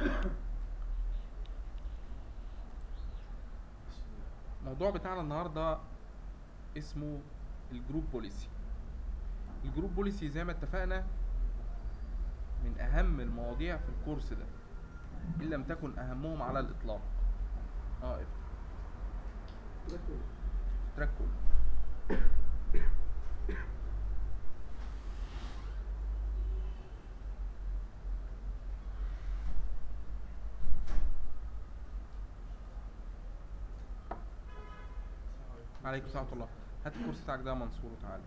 الموضوع بتاعنا النهارده اسمه الجروب بوليسي الجروب بوليسي زي ما اتفقنا من اهم المواضيع في الكورس ده ان لم تكن اهمهم على الاطلاق اه افتح تراك كله عليكم السلام ورحمة الله هات الكورس بتاعك ده يا منصور وتعالى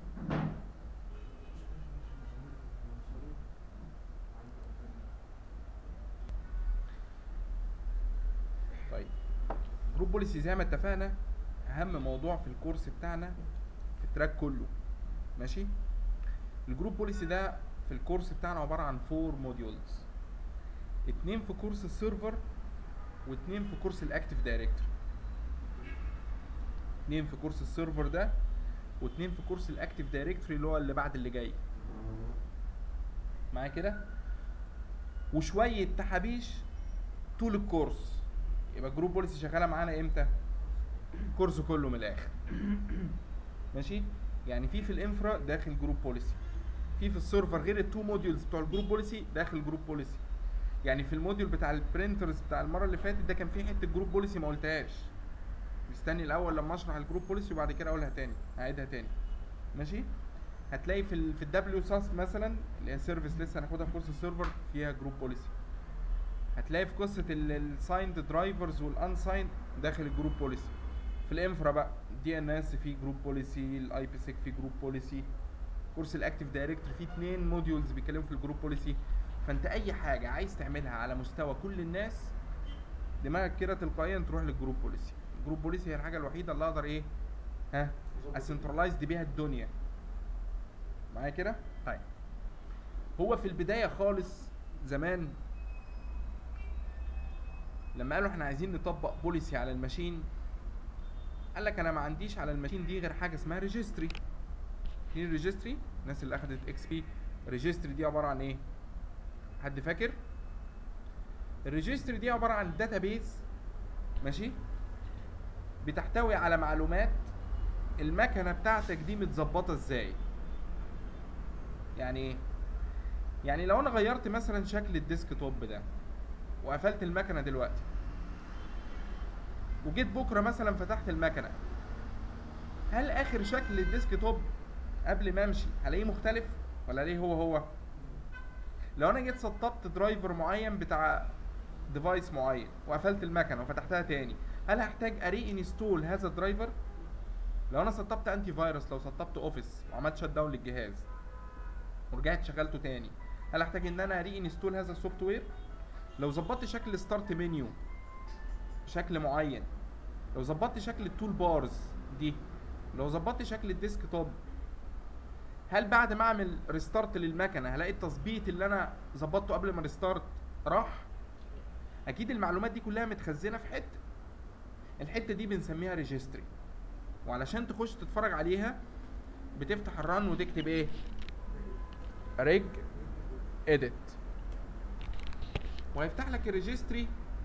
طيب جروب بوليسي زي ما اتفقنا اهم موضوع في الكورس بتاعنا في التراك كله ماشي الجروب بوليسي ده في الكورس بتاعنا عبارة عن فور موديولز اتنين في كورس السيرفر واتنين في كورس الاكتف دايركتوري اتنين في كورس السيرفر ده واتنين في كورس الاكتف دايركتوري اللي هو اللي بعد اللي جاي معايا كده وشويه تحابيش طول الكورس يبقى جروب بوليسي شغاله معانا امتى الكورس كله من الاخر ماشي يعني في في الانفرا داخل جروب بوليسي في في السيرفر غير التو موديولز بتوع الجروب بوليسي داخل جروب بوليسي يعني في الموديول بتاع البرينترز بتاع المره اللي فاتت ده كان في حته جروب بوليسي ما قلتهاش مستني الاول لما اشرح الجروب بوليسي وبعد كده اقولها تاني اعيدها تاني ماشي هتلاقي في ال في الدبليو ساس مثلا اللي هي سيرفيس لسه هناخدها في كورس السيرفر فيها جروب بوليسي هتلاقي في قصه السايند درايفرز والانسايند داخل الجروب بوليسي في الانفرا بقى دي ان اس في جروب بوليسي الاي بي سيك في جروب بوليسي كورس الاكتف دايركتور فيه اتنين موديولز بيتكلموا في الجروب بوليسي فانت اي حاجه عايز تعملها على مستوى كل الناس دماغك كده تلقائيا تروح للجروب بوليسي الجروب بوليسي هي الحاجه الوحيده اللي اقدر ايه ها اسنترلايزد بيها الدنيا معايا كده طيب هو في البدايه خالص زمان لما قالوا احنا عايزين نطبق بوليسي على الماشين قال لك انا ما عنديش على الماشين دي غير حاجه اسمها ريجستري ايه الريجستري الناس اللي اخدت اكس بي ريجستري دي عباره عن ايه حد فاكر الريجستري دي عباره عن داتابيز ماشي بتحتوي على معلومات المكنه بتاعتك دي متظبطه ازاي يعني ايه يعني لو انا غيرت مثلا شكل الديسك توب ده وقفلت المكنه دلوقتي وجيت بكره مثلا فتحت المكنه هل اخر شكل الديسك توب قبل ما امشي هلاقيه مختلف ولا ليه هو هو لو انا جيت سطبت درايفر معين بتاع ديفايس معين وقفلت المكنه وفتحتها تاني هل هحتاج اري انستول هذا الدرايفر لو انا سطبت انتي فيروس لو سطبت اوفيس وعملت شت داون للجهاز ورجعت شغلته تاني هل احتاج ان انا اري انستول هذا السوفت وير لو ظبطت شكل ستارت منيو بشكل معين لو ظبطت شكل التول بارز دي لو ظبطت شكل الديسك توب هل بعد ما اعمل ريستارت للمكنه هلاقي التظبيط اللي انا ظبطته قبل ما ريستارت راح اكيد المعلومات دي كلها متخزنه في حته الحته دي بنسميها ريجستري وعلشان تخش تتفرج عليها بتفتح الرن وتكتب ايه ريج اديت وهيفتح لك الريجستري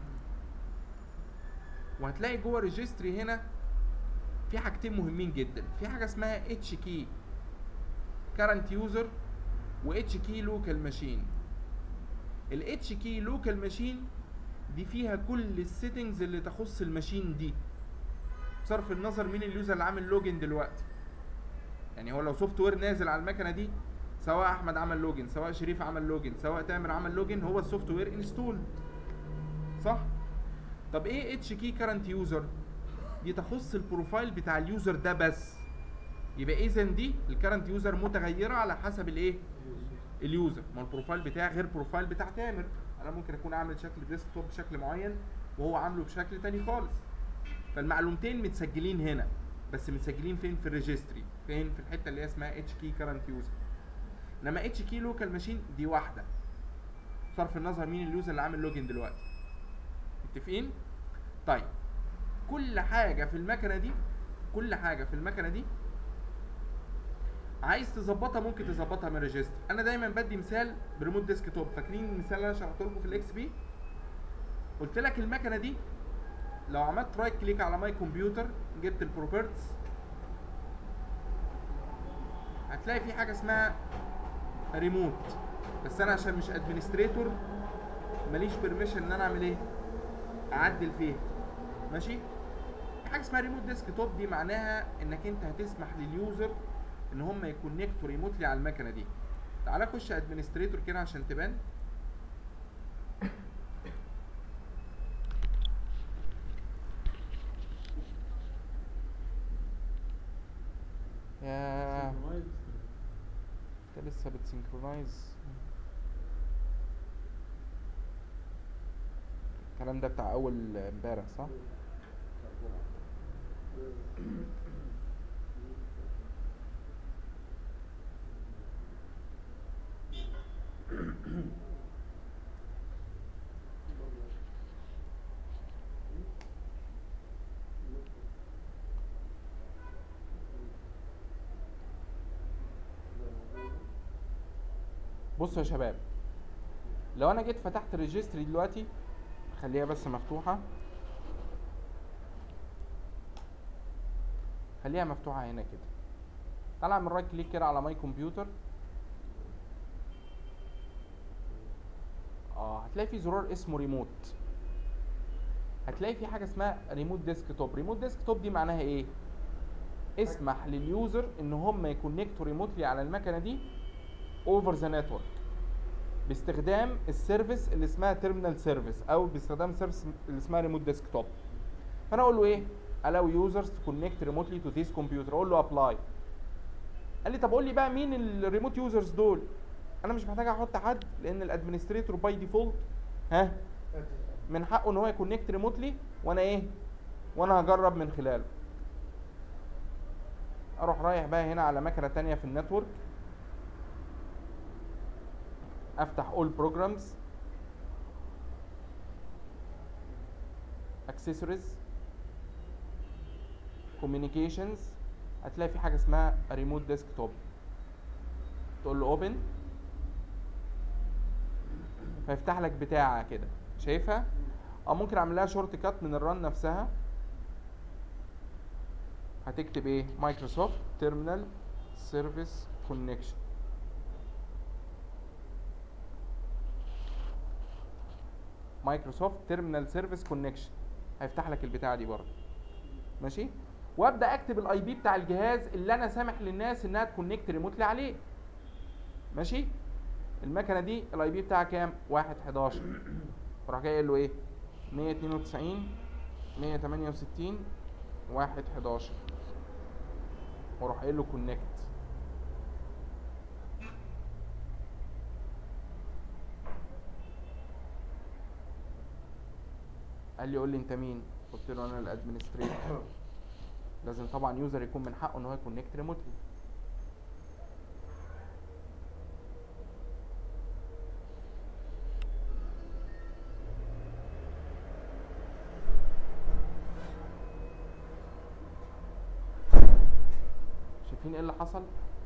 وهتلاقي جوه الريجستري هنا في حاجتين مهمين جدا في حاجه اسمها اتش كي كارنت يوزر واتش كي لوكال ماشين الاتش كي لوكال ماشين دي فيها كل السيتنجز اللي تخص الماشين دي بصرف النظر مين اليوزر اللي عامل لوجن دلوقتي يعني هو لو سوفت وير نازل على المكنه دي سواء احمد عمل لوجن سواء شريف عمل لوجن سواء تامر عمل لوجن هو السوفت وير انستول صح طب ايه اتش كي كارنت يوزر دي تخص البروفايل بتاع اليوزر ده بس يبقى اذا دي الكارنت يوزر متغيره على حسب الايه اليوزر ما البروفايل بتاعي غير بروفايل بتاع تامر انا ممكن اكون عامل شكل ديسكتوب بشكل معين وهو عامله بشكل تاني خالص فالمعلومتين متسجلين هنا بس متسجلين فين في الريجستري فين في الحته اللي هي اسمها اتش كي كارنت يوزر انما اتش كي لوكال ماشين دي واحده بصرف النظر مين اليوزر اللي عامل لوجن دلوقتي متفقين طيب كل حاجه في المكنه دي كل حاجه في المكنه دي عايز تظبطها ممكن تظبطها من ريجستر انا دايما بدي مثال بريموت ديسك توب فاكرين المثال اللي انا شرحته لكم في الاكس بي قلت لك المكنه دي لو عملت رايت كليك على ماي كمبيوتر جبت البروبرتس هتلاقي في حاجه اسمها ريموت بس انا عشان مش ادمنستريتور ماليش بيرميشن ان انا اعمل ايه اعدل فيها ماشي في حاجه اسمها ريموت ديسك توب دي معناها انك انت هتسمح لليوزر ان هم يكونكتوا ريموتلي على المكنه دي تعالى خش ادمنستريتور كده عشان تبان يا انت لسه بتسنكرونايز الكلام ده بتاع اول امبارح صح بصوا يا شباب لو انا جيت فتحت الريجستري دلوقتي خليها بس مفتوحه خليها مفتوحه هنا كده تعالى اعمل رايت كليك كده على ماي كمبيوتر اه هتلاقي في زرار اسمه ريموت هتلاقي في حاجه اسمها ريموت ديسك توب ريموت ديسك توب دي معناها ايه اسمح لليوزر ان هم يكونكتوا ريموتلي على المكنه دي اوفر ذا نتورك باستخدام السيرفيس اللي اسمها تيرمينال سيرفيس او باستخدام سيرفيس اللي اسمها ريموت ديسك توب فانا اقول له ايه allow users to connect remotely to this computer اقول له ابلاي قال لي طب قول لي بقى مين الريموت يوزرز دول انا مش محتاج احط حد لان الادمنستريتور باي ديفولت ها من حقه ان هو يكونكت ريموتلي وانا ايه وانا هجرب من خلاله اروح رايح بقى هنا على مكنه تانية في النتورك افتح all programs accessories communications هتلاقي في حاجه اسمها ريموت ديسك توب تقول له اوبن فيفتح لك بتاعه كده شايفها او ممكن اعمل لها شورت كات من الرن نفسها هتكتب ايه مايكروسوفت تيرمينال سيرفيس كونكشن مايكروسوفت تيرمينال سيرفيس كونكشن هيفتح لك البتاعه دي برضه ماشي وابدا اكتب الاي بي بتاع الجهاز اللي انا سامح للناس انها تكونكت ريموتلي عليه ماشي المكنه دي الاي بي بتاعها كام 1 11 اروح جاي قايل له ايه 192 168 1 11 واروح قايل له كونكت قال لي قول لي انت مين قلت له انا الادمنستريتور لازم طبعا يوزر يكون من حقه ان هو يكونكت ريموتلي شايفين ايه اللي حصل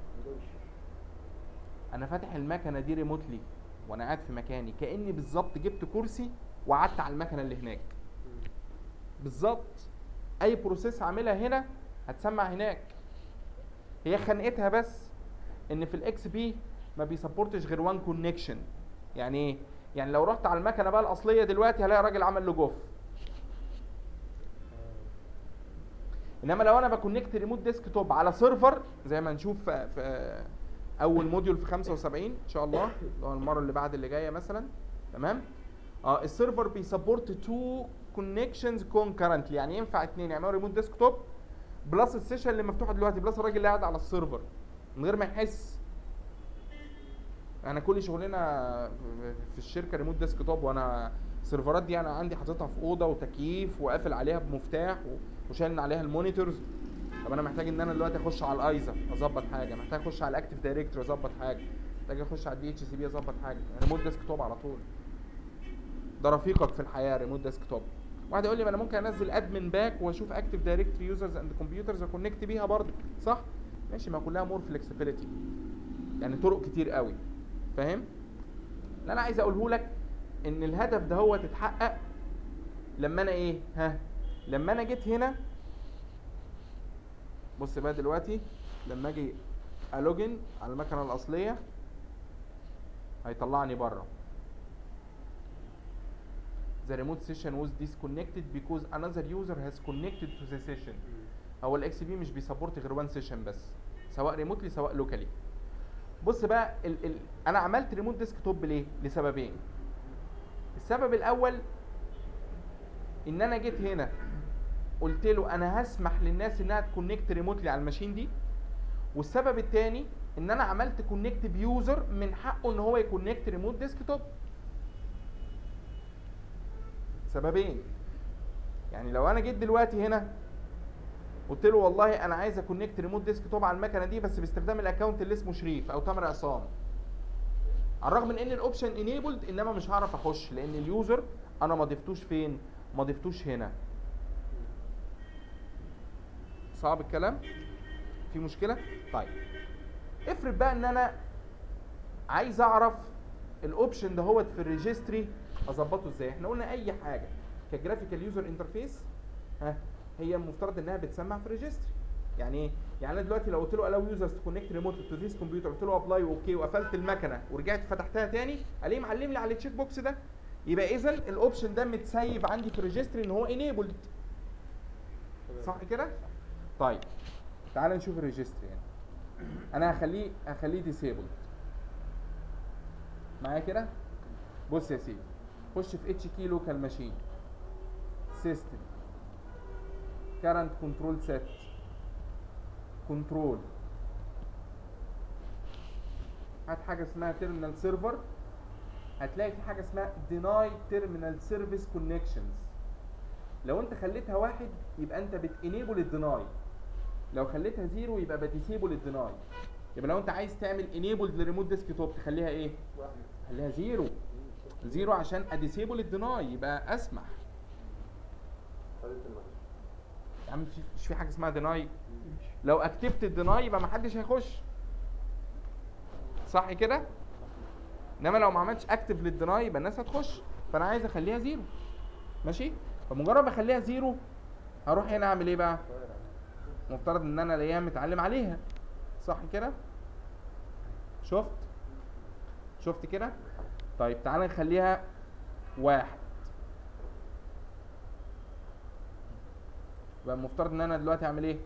انا فاتح المكنه دي ريموتلي وانا قاعد في مكاني كاني بالظبط جبت كرسي وقعدت على المكنه اللي هناك بالظبط اي بروسيس عاملها هنا هتسمع هناك هي خنقتها بس ان في الاكس بي ما بيسبورتش غير وان كونكشن يعني ايه يعني لو رحت على المكنه بقى الاصليه دلوقتي هلاقي راجل عمل له جوف انما لو انا بكونكت ريموت ديسك توب على سيرفر زي ما نشوف في, في اول موديول في 75 ان شاء الله اللي هو المره اللي بعد اللي جايه مثلا تمام اه السيرفر بيسبورت تو كونكشنز كونكرنتلي يعني ينفع اتنين يعملوا ريموت ديسك توب بلس السيشن اللي مفتوحه دلوقتي بلس الراجل اللي قاعد على السيرفر من غير ما يحس انا كل شغلنا في الشركه ريموت ديسك توب وانا السيرفرات دي انا عندي حاططها في اوضه وتكييف وقافل عليها بمفتاح وشايل عليها المونيتورز طب انا محتاج ان انا دلوقتي اخش على الايزا اظبط حاجه محتاج اخش على الاكتيف دايركتوري اظبط حاجه محتاج اخش على الدي اتش سي بي اظبط حاجه ريموت ديسك توب على طول ده رفيقك في الحياه ريموت ديسك توب واحد يقول لي ما انا ممكن انزل ادمن باك واشوف اكتيف دايركتوري يوزرز اند كمبيوترز واكونكت بيها برضه صح ماشي ما كلها مور فلكسبيليتي يعني طرق كتير قوي فاهم اللي انا عايز اقوله لك ان الهدف ده هو تتحقق لما انا ايه ها لما انا جيت هنا بص بقى دلوقتي لما اجي الوجن على المكنه الاصليه هيطلعني بره the remote session was disconnected because another user has connected to the session هو الاكس بي مش بيسبورت غير وان سيشن بس سواء ريموتلي سواء لوكالي بص بقى ال ال انا عملت ريموت ديسك توب ليه لسببين السبب الاول ان انا جيت هنا قلت له انا هسمح للناس انها تكونكت ريموتلي على الماشين دي والسبب الثاني ان انا عملت كونكت بيوزر من حقه ان هو يكونكت ريموت ديسك توب سببين يعني لو انا جيت دلوقتي هنا قلت له والله انا عايز اكونكت ريموت ديسك توب على المكنه دي بس باستخدام الاكونت اللي اسمه شريف او تامر عصام على الرغم من ان الاوبشن انيبلد انما مش هعرف اخش لان اليوزر انا ما ضفتوش فين ما ضفتوش هنا صعب الكلام في مشكله طيب افرض بقى ان انا عايز اعرف الاوبشن ده هو في الريجستري اظبطه ازاي احنا قلنا اي حاجه كجرافيكال يوزر انترفيس ها هي المفترض انها بتسمع في ريجستري يعني ايه يعني انا دلوقتي لو قلت له allow users to connect remotely to this computer قلت له ابلاي واوكي وقفلت المكنه ورجعت فتحتها تاني الاقيه معلم لي على التشيك بوكس ده يبقى اذا الاوبشن ده متسيب عندي في الريجستري ان هو enabled صح كده طيب تعال نشوف الريجستري يعني انا هخليه هخليه disabled معايا كده بص يا سيدي خش في اتش كي لوكال ماشين سيستم current control set control هات حاجه اسمها terminal server هتلاقي في حاجه اسمها deny terminal service connections لو انت خليتها واحد يبقى انت بتenable الديناي لو خليتها زيرو يبقى بتسيبل الديناي يبقى لو انت عايز تعمل enabled لريموت ديسك توب تخليها ايه خليها زيرو زيرو عشان اديسيبل الديناي يبقى اسمح يا عم في- مش في حاجه اسمها ديناي لو اكتبت الديناي يبقى ما حدش هيخش صح كده انما لو ما عملتش اكتف للديناي يبقى الناس هتخش فانا عايز اخليها زيرو ماشي فمجرد ما اخليها زيرو هروح هنا اعمل ايه بقى مفترض ان انا الاقيها متعلم عليها صح كده شفت شفت كده طيب تعالى نخليها واحد يبقى المفترض ان انا دلوقتي اعمل ايه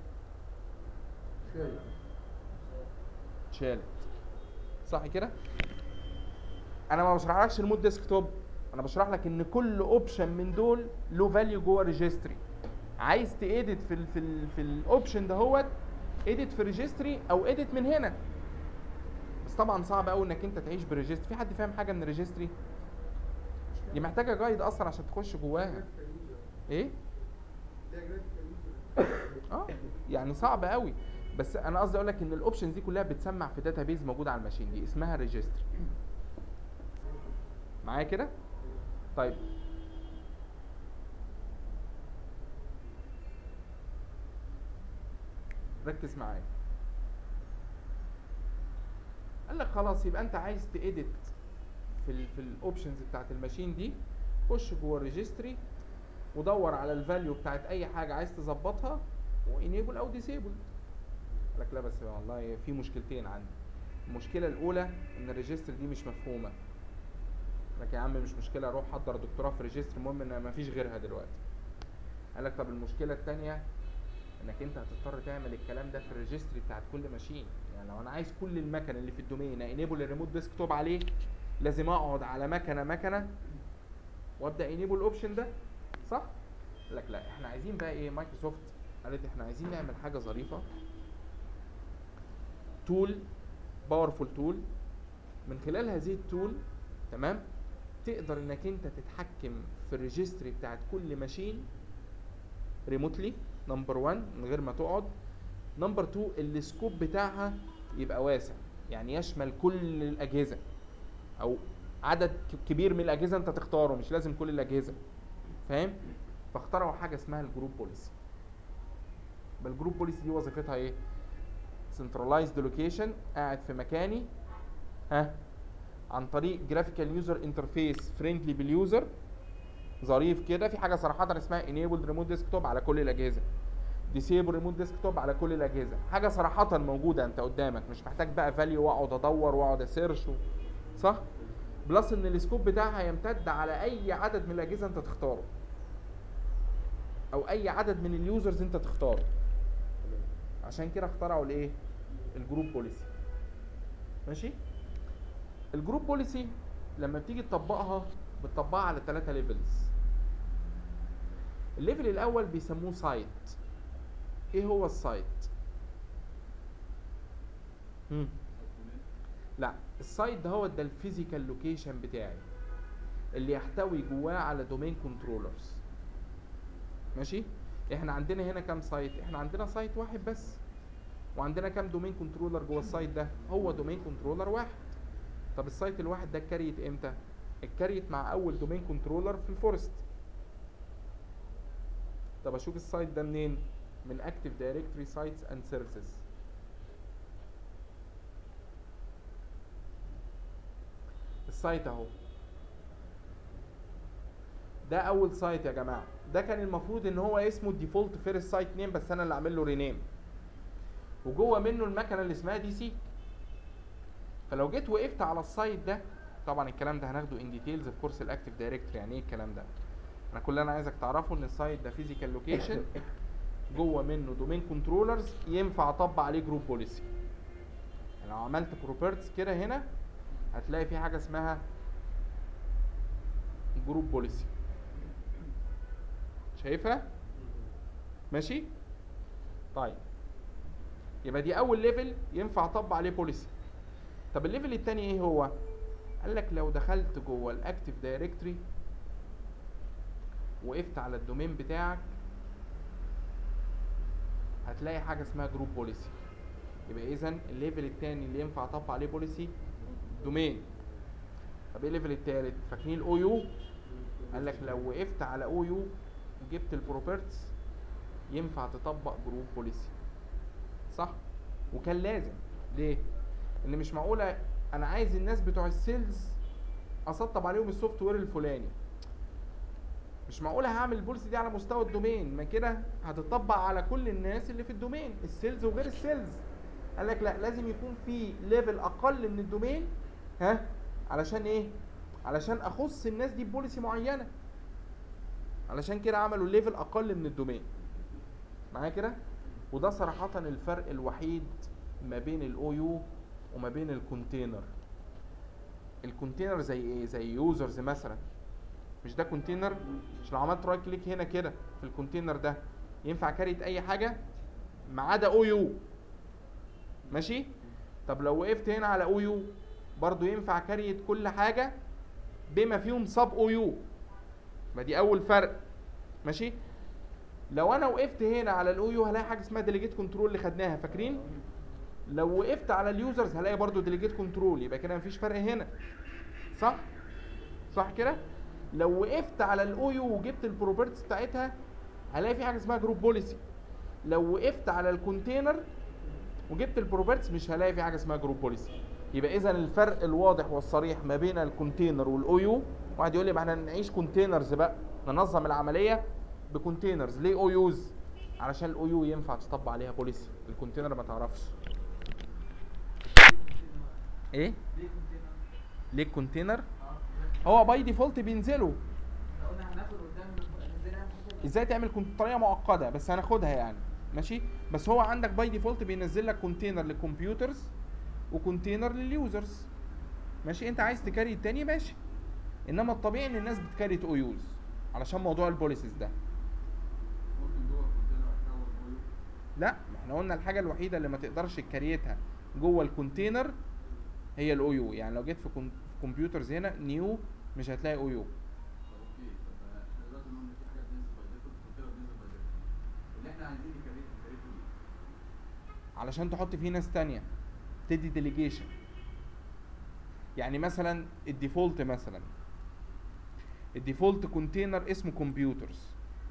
اتشالت صح كده انا ما بشرحلكش المود ديسك توب انا بشرح لك ان كل اوبشن من دول له فاليو جوه ريجستري عايز تيديت في ال في ال في الاوبشن دهوت ايديت في ريجستري او ايديت من هنا بس طبعا صعب قوي انك انت تعيش بريجستري في حد فاهم حاجه من الريجستري دي محتاجه جايد اصلا عشان تخش جواها ايه اه يعني صعب قوي بس انا قصدي اقول لك ان الاوبشنز دي كلها بتسمع في داتابيز موجوده على الماشين دي اسمها ريجستري معايا كده طيب ركز معايا قال لك خلاص يبقى انت عايز تedit في ال في الاوبشنز بتاعت الماشين دي خش جوه الريجستري ودور على الفاليو بتاعت اي حاجه عايز تظبطها وانيبل او ديسيبل قال لك لا بس والله في مشكلتين عندي المشكله الاولى ان الريجستر دي مش مفهومه قال لك يا عم مش مشكله اروح احضر دكتوراه في ريجستر المهم ان مفيش غيرها دلوقتي قال لك طب المشكله الثانيه انك انت هتضطر تعمل الكلام ده في الريجستري بتاعت كل ماشين يعني لو انا عايز كل المكن اللي في الدومين انيبل الريموت ديسك توب عليه لازم اقعد على مكنه مكنه وابدا انيبل الاوبشن ده صح قال لك لا احنا عايزين بقى ايه مايكروسوفت قالت احنا عايزين نعمل حاجه ظريفه تول باورفول تول من خلال هذه التول تمام تقدر انك انت تتحكم في الريجستري بتاعت كل ماشين ريموتلي نمبر 1 من غير ما تقعد نمبر 2 السكوب بتاعها يبقى واسع يعني يشمل كل الاجهزه او عدد ك- كبير من الاجهزه انت تختاره مش لازم كل الاجهزه فاهم فاخترعوا حاجه اسمها الجروب بوليسي يبقى الجروب بوليسي دي وظيفتها ايه سنترلايزد لوكيشن قاعد في مكاني ها عن طريق جرافيكال يوزر انترفيس فريندلي باليوزر ظريف كده في حاجه صراحه اسمها enabled remote desktop على كل الاجهزه disable remote desktop على كل الاجهزه حاجه صراحه موجوده انت قدامك مش محتاج بقى فاليو واقعد ادور واقعد اسيرش و... صح بلس ان السكوب بتاعها يمتد على اي عدد من الاجهزه انت تختاره او اي عدد من اليوزرز انت تختاره عشان كده اخترعوا الايه الجروب بوليسي ماشي الجروب بوليسي لما بتيجي تطبقها بتطبقها على ثلاثة ليفلز الليفل الاول بيسموه سايت ايه هو السايت مم. لا السايت ده هو ده الفيزيكال لوكيشن بتاعي اللي يحتوي جواه على دومين كنترولرز ماشي احنا عندنا هنا كام سايت احنا عندنا سايت واحد بس وعندنا كام دومين كنترولر جوه السايت ده هو دومين كنترولر واحد طب السايت الواحد ده اتكريت امتى اتكريت مع اول دومين كنترولر في الفورست طب اشوف السايت ده منين من اكتف دايركتوري سايتس اند سيرفيسز السايت اهو ده اول سايت يا جماعه ده كان المفروض ان هو اسمه الديفولت فيرست سايت نيم بس انا اللي عامل له رينيم وجوه منه المكنه اللي اسمها دي سي فلو جيت وقفت على السايت ده طبعا الكلام ده هناخده ان ديتيلز في كورس الاكتف دايركتوري يعني ايه الكلام ده انا كل اللي انا عايزك تعرفه ان السايت ده فيزيكال لوكيشن جوه منه دومين كنترولرز ينفع اطبق عليه جروب بوليسي لو عملت بروبرتس كده هنا هتلاقي في حاجه اسمها جروب بوليسي شايفها ماشي طيب يبقى دي اول ليفل ينفع اطبق عليه بوليسي طب الليفل التاني ايه هو قال لك لو دخلت جوه الاكتف دايركتوري وقفت على الدومين بتاعك هتلاقي حاجه اسمها جروب بوليسي يبقى اذا الليفل التاني اللي ينفع اطبق عليه بوليسي دومين طب ايه الليفل التالت فاكرين الاو يو قال لك لو وقفت على او يو وجبت البروبرتس ينفع تطبق جروب بوليسي صح وكان لازم ليه ان مش معقوله انا عايز الناس بتوع السيلز اسطب عليهم السوفت وير الفلاني مش معقوله هعمل البوليسي دي على مستوى الدومين ما كده هتطبق على كل الناس اللي في الدومين السيلز وغير السيلز قال لك لا لازم يكون في ليفل اقل من الدومين ها علشان ايه علشان اخص الناس دي ببوليسي معينه علشان كده عملوا ليفل اقل من الدومين معايا كده وده صراحه الفرق الوحيد ما بين الاو يو وما بين الكونتينر الكونتينر زي ايه زي يوزرز مثلا مش ده كونتينر مش لو عملت رايت كليك هنا كده في الكونتينر ده ينفع كاريت اي حاجه ما عدا او يو ماشي طب لو وقفت هنا على او يو برضو ينفع كاريت كل حاجه بما فيهم سب او يو ما دي اول فرق ماشي لو انا وقفت هنا على الاو يو هلاقي حاجه اسمها ديليجيت كنترول اللي خدناها فاكرين لو وقفت على اليوزرز هلاقي برضو ديليجيت كنترول يبقى كده مفيش فرق هنا صح صح كده لو وقفت على الاو يو وجبت البروبرتيز بتاعتها هلاقي في حاجه اسمها جروب بوليسي لو وقفت على الكونتينر وجبت البروبرتيز مش هلاقي في حاجه اسمها جروب بوليسي يبقى اذا الفرق الواضح والصريح ما بين الكونتينر والاو يو واحد يقول لي ما احنا نعيش كونتينرز بقى ننظم العمليه بكونتينرز ليه او يوز علشان الاو يو ينفع تطبق عليها بوليسي الكونتينر ما تعرفش ايه ليه كونتينر؟ ليه الكونتينر اه هو باي ديفولت بينزلوا احنا قلنا هناخد قدام ازاي نعمل حاجة. ازاي تعمل كون- طريقه معقده بس هناخدها يعني ماشي بس هو عندك باي ديفولت بينزل لك كونتينر للكمبيوترز وكونتينر لليوزرز ماشي انت عايز تكاري التاني ماشي انما الطبيعي ان الناس بتكاري او يوز علشان موضوع البوليسيز ده ممكن جوه الكونتينر احول فويو لا ما احنا قلنا الحاجه الوحيده اللي ما تقدرش تكريتها جوه الكونتينر هي الاو يو يعني لو جيت في كم- في كمبيوترز هنا نيو مش هتلاقي او يو طب اوكي طب احنا دلوقتي قلنا ان في حاجه بتنزل باي ديفولت الكونتينر بينزل باي ديفولت اللي احنا عايزين نكريت نكريته ليه؟ علشان تحط فيه ناس تانية تدي ديليجيشن يعني مثلا الديفولت مثلا الديفولت كونتينر اسمه كمبيوترز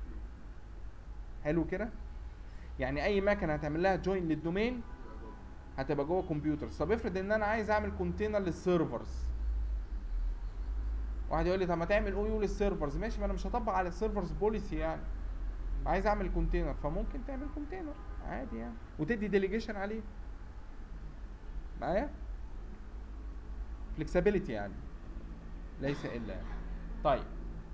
حلو كده يعني اي مكنه هتعمل لها جوين للدومين يبقى جوه هتبقى جوه كمبيوترز طب افرض ان انا عايز اعمل كونتينر للسيرفرز واحد يقول لي طب ما تعمل او يو للسيرفرز ماشي ما انا مش هطبق على السيرفرز بوليسي يعني عايز اعمل كونتينر فممكن تعمل كونتينر عادي يعني وتدي ديليجيشن عليه معايا فلكسبيليتي يعني ليس الا يعني. طيب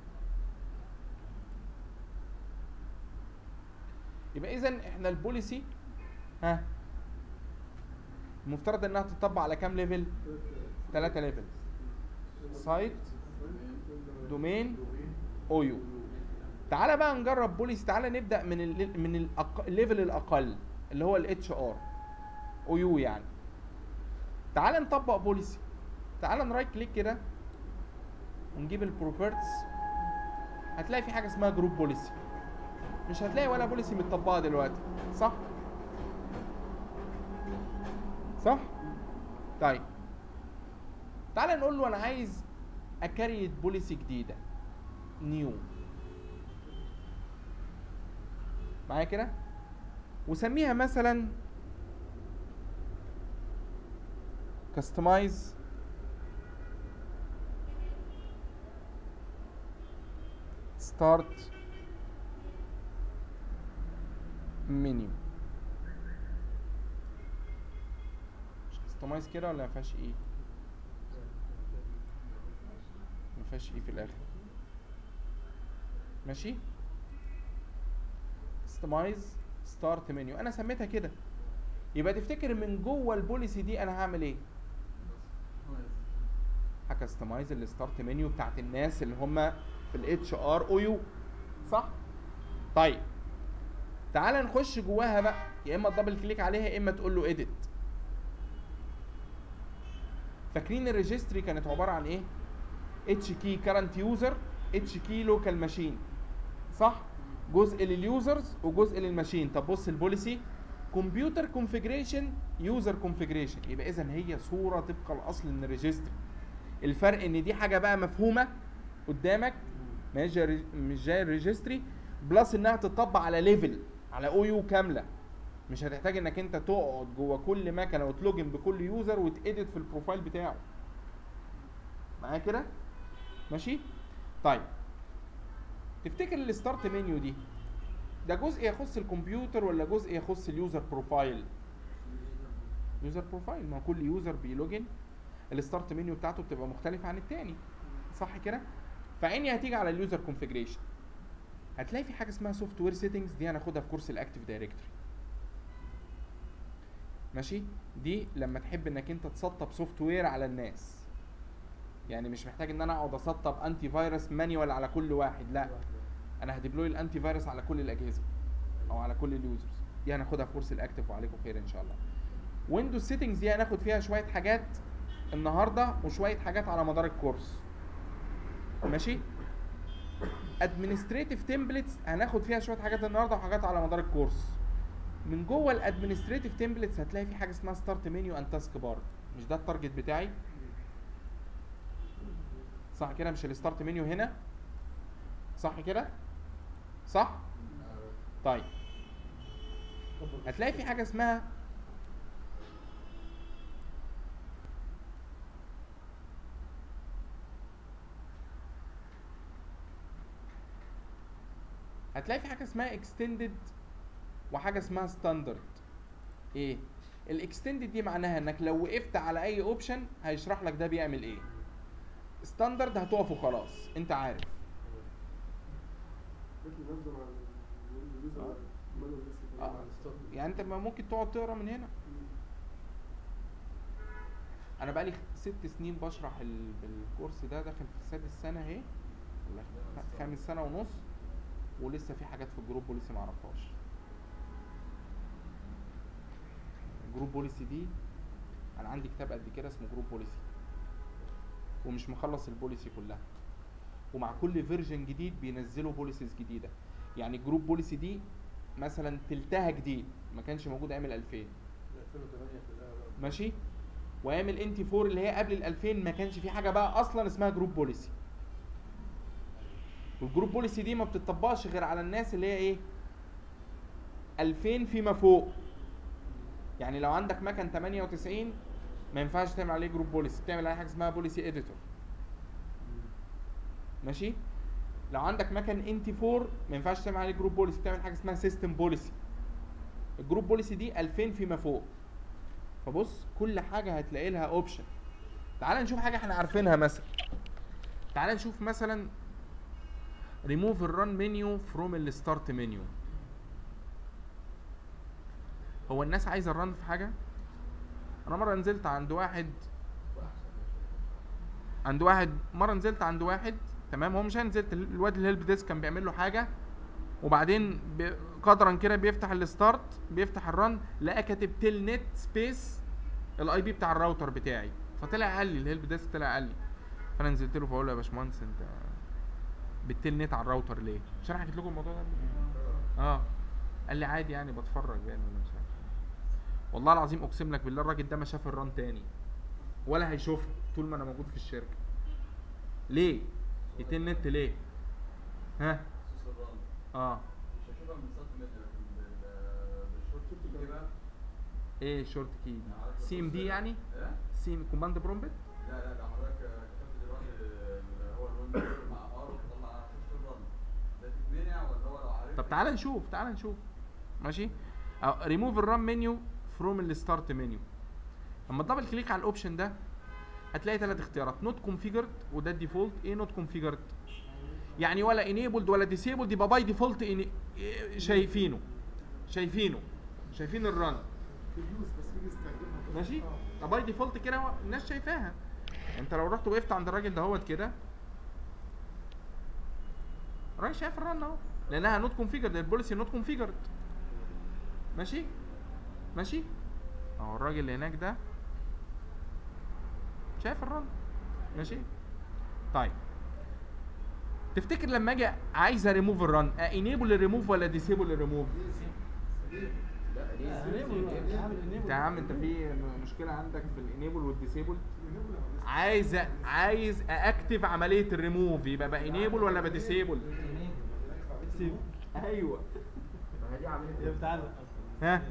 يبقى اذا احنا البوليسي ها المفترض انها تطبق على كام ليفل ثلاثة ليفل سايت دومين او يو تعالى بقى نجرب بوليسي تعالى نبدا من ال من الأق... الليفل الاقل اللي هو الاتش ار او يو يعني تعالى نطبق بوليسي تعالى نرايت كليك كده ونجيب البروبرتس هتلاقي في حاجه اسمها جروب بوليسي مش هتلاقي ولا بوليسي متطبقه دلوقتي صح صح طيب تعالى نقول له انا عايز اكريت بوليسي جديده نيو معايا كده وسميها مثلا كاستمايز ستارت منيو مش كاستمايز كده ولا ما فيهاش ايه ما فيهاش ايه في الاخر ماشي كاستمايز ستارت منيو انا سميتها كده يبقى تفتكر من جوه البوليسي دي انا هعمل ايه هكستمايز الستارت منيو بتاعت الناس اللي هم في الاتش ار او يو صح طيب تعال نخش جواها بقى يا اما تدبل كليك عليها يا اما تقول له اديت فاكرين الريجستري كانت عباره عن ايه اتش كي كارنت يوزر اتش كي لوكال ماشين صح جزء لليوزرز وجزء للماشين طب بص البوليسي كمبيوتر كونفيجريشن يوزر كونفيجريشن يبقى اذا هي صوره طبق الاصل من الريجستري الفرق ان دي حاجه بقى مفهومه قدامك مش جاي مش جاي الريجستري بلس انها تطبق على ليفل على او يو كامله مش هتحتاج انك انت تقعد جوه كل مكنه وتلوجن بكل يوزر وتedit في البروفايل بتاعه معايا كده ماشي طيب تفتكر الستارت منيو دي ده جزء يخص الكمبيوتر ولا جزء يخص اليوزر بروفايل يوزر بروفايل ما كل يوزر بيلوجن الستارت منيو بتاعته بتبقى مختلفه عن التاني صح كده فعيني هتيجي على اليوزر كونفيجريشن هتلاقي في حاجه اسمها سوفت وير سيتنجز دي هناخدها في كورس الاكتيف دايركتوري ماشي دي لما تحب انك انت تسطب سوفت وير على الناس يعني مش محتاج ان انا اقعد اسطب انتي فيروس مانيوال على كل واحد لا انا هديبلوي الانتي فيروس على كل الاجهزه او على كل اليوزرز دي هناخدها في كورس الاكتيف وعليكم خير ان شاء الله ويندوز سيتنجز دي هناخد فيها شويه حاجات النهارده وشويه حاجات على مدار الكورس ماشي ادمنستريتيف تمبلتس هناخد فيها شويه حاجات النهارده وحاجات على مدار الكورس من جوه الادمنستريتيف تمبلتس هتلاقي في حاجه اسمها ستارت منيو اند تاسك بار مش ده التارجت بتاعي صح كده مش الستارت منيو هنا صح كده صح طيب هتلاقي في حاجه اسمها هتلاقي في حاجه اسمها اكستندد وحاجه اسمها ستاندرد ايه الاكستندد دي معناها انك لو وقفت على اي اوبشن هيشرح لك ده بيعمل ايه ستاندرد هتقف وخلاص انت عارف آه. يعني انت ما ممكن تقعد تقرا من هنا انا بقالي ست سنين بشرح ال- الكورس ده داخل في سادس سنه اهي ولا خ- خامس سنه ونص ولسه في حاجات في الجروب بوليسي ما اعرفهاش الجروب بوليسي دي انا عندي كتاب قد كده اسمه جروب بوليسي ومش مخلص البوليسي كلها ومع كل فيرجن جديد بينزلوا بوليسيز جديده يعني الجروب بوليسي دي مثلا تلتها جديد ما كانش موجود ايام ال 2000 ماشي وايام الان تي 4 اللي هي قبل ال 2000 ما كانش في حاجه بقى اصلا اسمها جروب بوليسي والجروب بوليسي دي ما بتطبقش غير على الناس اللي هي ايه 2000 فيما فوق يعني لو عندك مكن 98 ما ينفعش تعمل عليه جروب بوليسي تعمل عليه حاجه اسمها بوليسي اديتور ماشي لو عندك مكان انتي 4 ما ينفعش تعمل عليه جروب بوليسي تعمل حاجه اسمها سيستم بوليسي الجروب بوليسي دي 2000 فيما فوق فبص كل حاجه هتلاقي لها اوبشن تعال نشوف حاجه احنا عارفينها مثلا تعال نشوف مثلا ريموف الران منيو فروم الستارت منيو هو الناس عايزه الرن في حاجه انا مره نزلت عند واحد عند واحد مره نزلت عند واحد تمام هو مش انا نزلت الواد الهيلب ديسك كان بيعمل له حاجه وبعدين ب- قدرا كده بيفتح الستارت بيفتح الرن لقى كاتب تيل نت سبيس الاي بي بتاع الراوتر بتاعي فطلع قال لي الهيلب ديسك طلع قال لي فانا نزلت له فاقول له يا باشمهندس انت بالتيل نت على الراوتر ليه؟ مش انا حكيت لكم الموضوع ده قبل كده؟ اه قال لي عادي يعني بتفرج يعني ولا مش عارف إيه. والله العظيم اقسم لك بالله الراجل ده ما شاف الران تاني ولا هيشوفها طول ما انا موجود في الشركه ليه يتم نت ليه ها خصوص الرن اه مش هشوفها من سنتي متر لكن بال- بالشورت كي بقى ايه الشورت كي دي عارف سي ام دي يعني ايه؟ سي ام كوماند برومبت لا لا ده حضرتك كتبت دلوقتي اللي هو الويندوز مع ار وتطلع خصوص الرن ده تتمنع ولا هو لو عارف طب تعال نشوف تعال نشوف ماشي ريموف الران منيو فروم الستارت منيو لما تدبل كليك على الاوبشن ده هتلاقي ثلاث اختيارات نوت كونفيجرد وده الديفولت ايه نوت كونفيجرد يعني ولا انيبلد ولا ديسيبلد يبقى باي ديفولت شايفينه شايفينه شايفين الرن فلوس بس بيجي يستخدمها ماشي آه. باي ديفولت كده هو الناس شايفاها انت لو رحت وقفت عند الراجل دهوت كده الراجل شايف الرن اهو لانها نوت كونفيجرد البوليسي نوت كونفيجرد ماشي ماشي اهو الراجل اللي هناك ده شايف الرن ماشي طيب تفتكر لما اجي عايز اريموف الرن انيبل الريموف ولا ديسيبل الريموف انت يا عم انت في مشكله عندك في الانيبل والديسيبل عايز عايز اكتف عمليه الريموف يبقى بقى انيبل ولا بقى ديسيبل ايوه ما هي دي عمليه ها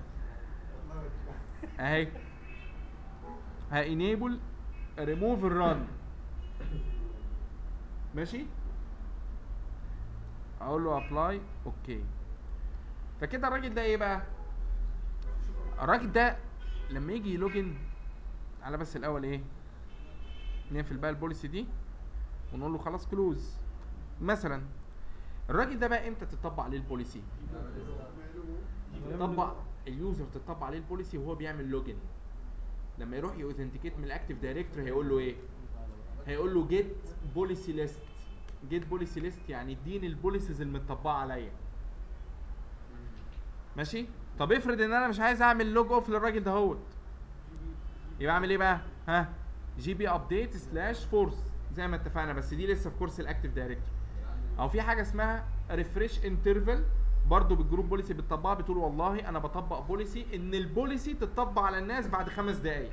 اهي ها انيبل ريموف الرن ماشي اقول له ابلاي اوكي فكده الراجل ده ايه بقى الراجل ده لما يجي يلوجن على بس الاول ايه نقفل بقى البوليسي دي ونقول له خلاص كلوز مثلا الراجل ده بقى امتى تطبق عليه البوليسي تطبق اليوزر تطبق عليه البوليسي وهو بيعمل لوجن لما يروح يوثنتيكيت من الاكتيف دايركتوري هيقول له ايه هيقول له جيت بوليسي ليست جيت بوليسي ليست يعني اديني البوليسيز المتطبقه عليا ماشي طب افرض ان انا مش عايز اعمل لوج اوف للراجل دهوت يبقى اعمل ايه بقى ها جي بي ابديت سلاش فورس زي ما اتفقنا بس دي لسه في كورس الاكتيف دايركتوري او في حاجه اسمها ريفريش انترفال برضو بالجروب بوليسي بتطبقها بتقول والله انا بطبق بوليسي ان البوليسي تطبق على الناس بعد خمس دقائق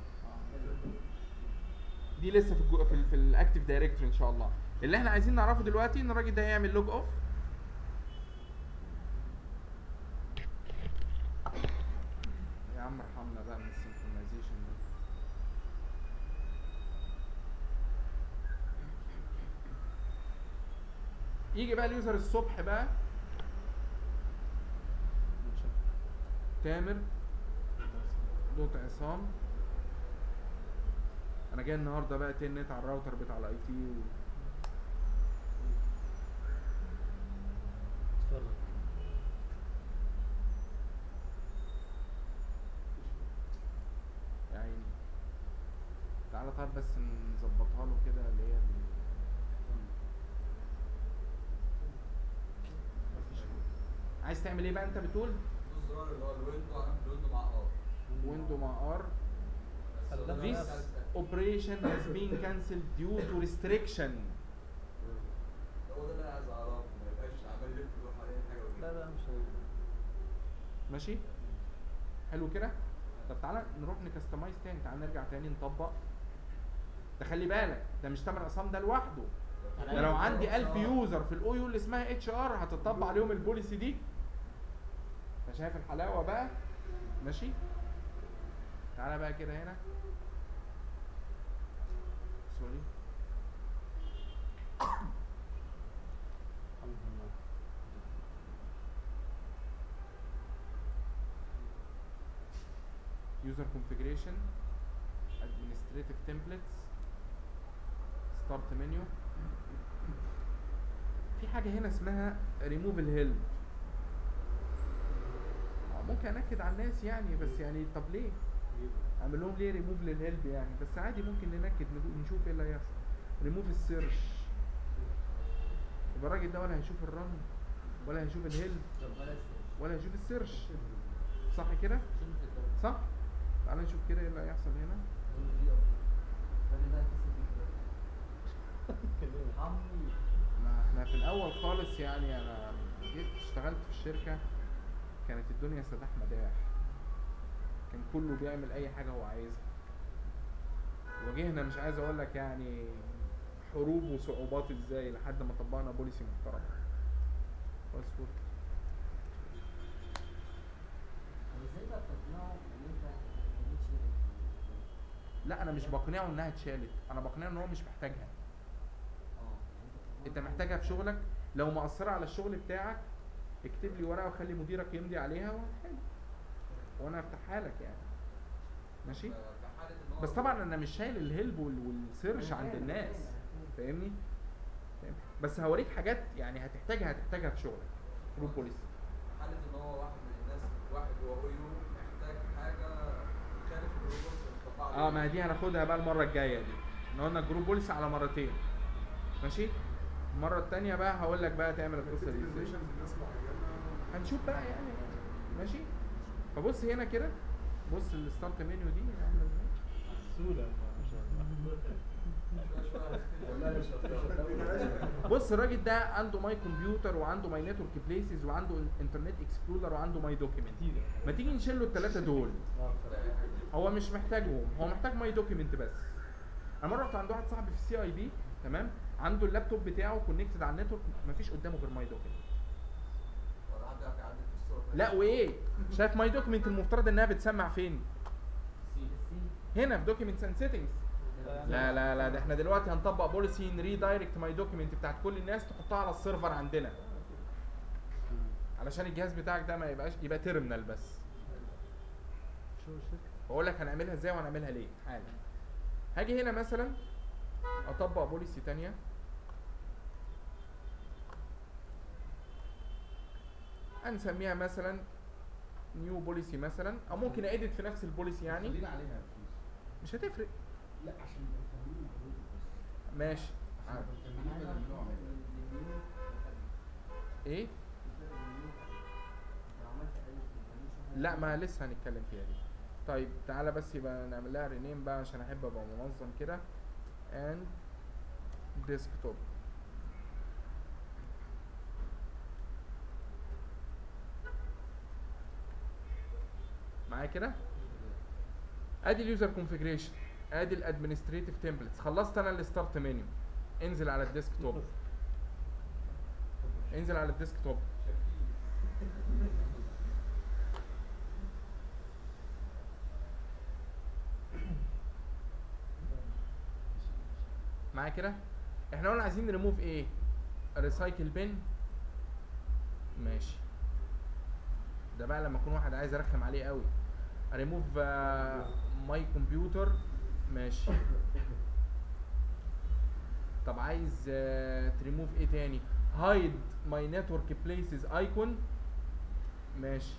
دي لسه في الجو... في, ال- في الاكتيف دايركتوري ان شاء الله اللي احنا عايزين نعرفه دلوقتي ان الراجل ده هيعمل لوج اوف يا عم ارحمنا بقى من السنكرونايزيشن ده يجي بقى اليوزر الصبح بقى تامر دوت عصام انا جاي النهارده بقى تنت على الراوتر بتاع الاي تي و... يا عيني تعالى طيب بس نظبطها له كده اللي هي ال- مفيش عايز تعمل ايه بقى انت بتقول الزرار اللي هو الويندو عارف الويندو مع ار ويندو مع ار This operation has been cancelled due to restriction هو ده اللي انا عايز اعرفه ما يبقاش عمال يلف يروح عليه حاجه وكده لا لا مش ماشي حلو كده طب تعالى نروح نكستمايز تاني تعالى نرجع تاني نطبق ده خلي بالك ده مش تامر عصام ده لوحده ده لو عندي 1000 يوزر في الاو يو اللي اسمها اتش ار هتطبق عليهم البوليسي دي انت شايف الحلاوه بقى ماشي تعالى بقى كده هنا سوري user configuration administrative templates start menu في حاجة هنا اسمها remove الهيلب ممكن انكد على الناس يعني بس يعني طب ليه؟ اعمل لهم ليه ريموف للهيلب يعني بس عادي ممكن ننكد نجو- نشوف ايه اللي هيحصل ريموف السيرش يبقى الراجل ده ولا هيشوف الرن ولا هيشوف الهيلب ولا هيشوف السيرش صح كده؟ صح؟ تعال نشوف كده ايه اللي هيحصل هنا ما احنا في الاول خالص يعني انا جيت اشتغلت في الشركه كانت الدنيا سداح مداح كان كله بيعمل اي حاجه هو عايزها واجهنا مش عايز اقول لك يعني حروب وصعوبات ازاي لحد ما طبقنا بوليسي محترم باسورد لا انا مش بقنعه انها اتشالت انا بقنعه ان هو مش محتاجها انت محتاجها في شغلك لو مأثرة على الشغل بتاعك اكتب لي ورقه وخلي مديرك يمضي عليها وحلو وانا افتحها لك يعني ماشي بس طبعا انا مش شايل الهلب وال- والسيرش عند الناس فاهمني فاهم؟ بس هوريك حاجات يعني هتحتاجها هتحتاجها في شغلك جروب بوليسي حالة ان هو واحد من الناس واحد هو يو محتاج حاجة خارج الروبوت المطبقة اه ما دي هناخدها بقى المره الجايه دي احنا قلنا الجروب بوليسي على مرتين ماشي المره التانية بقى هقول لك بقى تعمل القصه دي ازاي الناس معينه هنشوف بقى يعني ماشي فبص هنا كده بص الستارت منيو دي عامله ازاي سهولة ما شاء الله بص الراجل ده عنده ماي كمبيوتر وعنده ماي نتورك بليسز وعنده انترنت اكسبلورر وعنده ماي دوكيمنت ما تيجي نشيل له الثلاثه دول هو مش محتاجهم هو محتاج ماي دوكيمنت بس انا مره رحت عند واحد صاحبي في السي اي بي تمام عنده اللابتوب بتاعه كونكتد على النتورك مفيش قدامه غير ماي دوكيمنت ولا حد يعرف يعدل في الصورة لا وايه شايف ماي دوكيمنت المفترض انها بتسمع فين هنا في دوكيمنتس اند سيتنجز لا لا لا ده احنا دلوقتي هنطبق بوليسي ان ريدايركت ماي دوكيمنت بتاعت كل الناس تحطها على السيرفر عندنا علشان الجهاز بتاعك ده ما يبقاش يبقى تيرمينال بس بقول لك هنعملها ازاي وهنعملها ليه حالا هاجي هنا مثلا اطبق بوليسي تانية هنسميها مثلا نيو بوليسي مثلا او ممكن اديت في نفس البوليسي يعني خلينا عليها يا فلوس. مش هتفرق لا عشان نبقى مكملين محدود بس ماشي عشان نبقى مكملين بدل من نوع منها. ايه لا ما لسه هنتكلم فيها دي طيب تعالى بس يبقى نعمل لها رينيم بقى عشان احب ابقى منظم كده and desktop معايا كده ادي اليوزر كونفيجريشن ادي الادمنستريتيف تمبلتس خلصت انا الستارت منيو انزل على الديسكتوب انزل على الديسكتوب معايا كده احنا قلنا عايزين نريموف ايه ريسايكل بين ماشي ده بقى لما يكون واحد عايز ارخم عليه قوي ريموف ماي كمبيوتر ماشي طب عايز تريموف ايه تاني هايد ماي نتورك بليسز ايكون ماشي